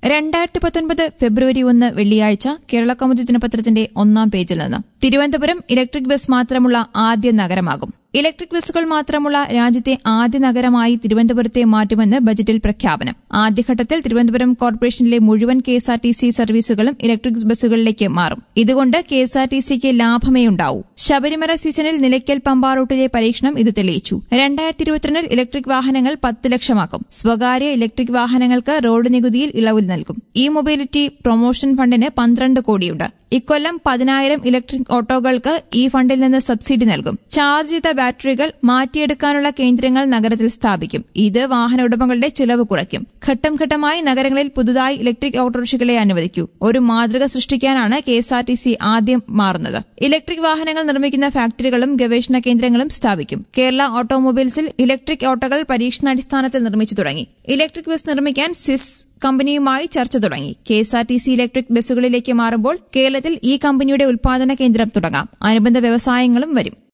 രണ്ടായിരത്തി പത്തൊൻപത് ഫെബ്രുവരി ഒന്ന് വെള്ളിയാഴ്ച കേരള കൗമുദി ദിനപത്രത്തിന്റെ ഒന്നാം പേജിൽ നിന്ന് തിരുവനന്തപുരം ഇലക്ട്രിക് ബസ് മാത്രമുള്ള ആദ്യ നഗരമാകും ഇലക്ട്രിക് ബസ്സുകൾ മാത്രമുള്ള രാജ്യത്തെ ആദ്യ നഗരമായി തിരുവനന്തപുരത്തെ മാറ്റുമെന്ന് ബജറ്റിൽ പ്രഖ്യാപനം ആദ്യഘട്ടത്തിൽ തിരുവനന്തപുരം കോർപ്പറേഷനിലെ മുഴുവൻ K S R T C സർവീസുകളും ഇലക്ട്രിക് ബസ്സുകളിലേക്ക് മാറും ഇതുകൊണ്ട് കെ എസ് ആർ ടി സിക്ക് ലാഭമേ ഉണ്ടാവൂ ശബരിമല സീസണിൽ നിലയ്ക്കൽ പമ്പ റൂട്ടിലെ പരീക്ഷണം ഇത് തെളിയിച്ചു രണ്ടായിരത്തി ഇരുപത്തിരണ്ടിൽ ഇലക്ട്രിക് വാഹനങ്ങൾ പത്ത് ലക്ഷമാക്കും സ്വകാര്യ ഇലക്ട്രിക് വാഹനങ്ങൾക്ക് റോഡ് നികുതിയിൽ ഇളവ് നൽകും ഇ മൊബിലിറ്റി പ്രൊമോഷൻ ഫണ്ടിന് പന്ത്രണ്ട് കോടിയുണ്ട് ഇക്കൊല്ലം പതിനായിരം ഇലക്ട്രിക് ഓട്ടോകൾക്ക് ഈ ഫണ്ടിൽ നിന്ന് സബ്സിഡി നൽകും ചാർജ് ചെയ്ത ബാറ്ററികൾ മാറ്റിയെടുക്കാനുള്ള കേന്ദ്രങ്ങൾ നഗരത്തിൽ സ്ഥാപിക്കും ഇത് വാഹന ഉടമകളുടെ ചിലവ് കുറയ്ക്കും ഘട്ടം ഘട്ടമായി നഗരങ്ങളിൽ പുതുതായി ഇലക്ട്രിക് ഓട്ടോറിക്ഷകളെ അനുവദിക്കൂ ഒരു മാതൃക സൃഷ്ടിക്കാനാണ് K S R T C ആദ്യം മാറുന്നത് ഇലക്ട്രിക് വാഹനങ്ങൾ നിർമ്മിക്കുന്ന ഫാക്ടറികളും ഗവേഷണ കേന്ദ്രങ്ങളും സ്ഥാപിക്കും കേരള ഓട്ടോമൊബൈൽസിൽ ഇലക്ട്രിക് ഓട്ടോകൾ പരീക്ഷണാടിസ്ഥാനത്തിൽ നിർമ്മിച്ചു തുടങ്ങി ഇലക്ട്രിക് ബസ് നിർമ്മിക്കാൻ സിസ് കമ്പനിയുമായി ചർച്ച തുടങ്ങി K S R T C electric ബസ്സുകളിലേക്ക് മാറുമ്പോൾ കേരളത്തിൽ ഈ കമ്പനിയുടെ ഉൽപാദന കേന്ദ്രം തുടങ്ങാം അനുബന്ധ വ്യവസായങ്ങളും വരും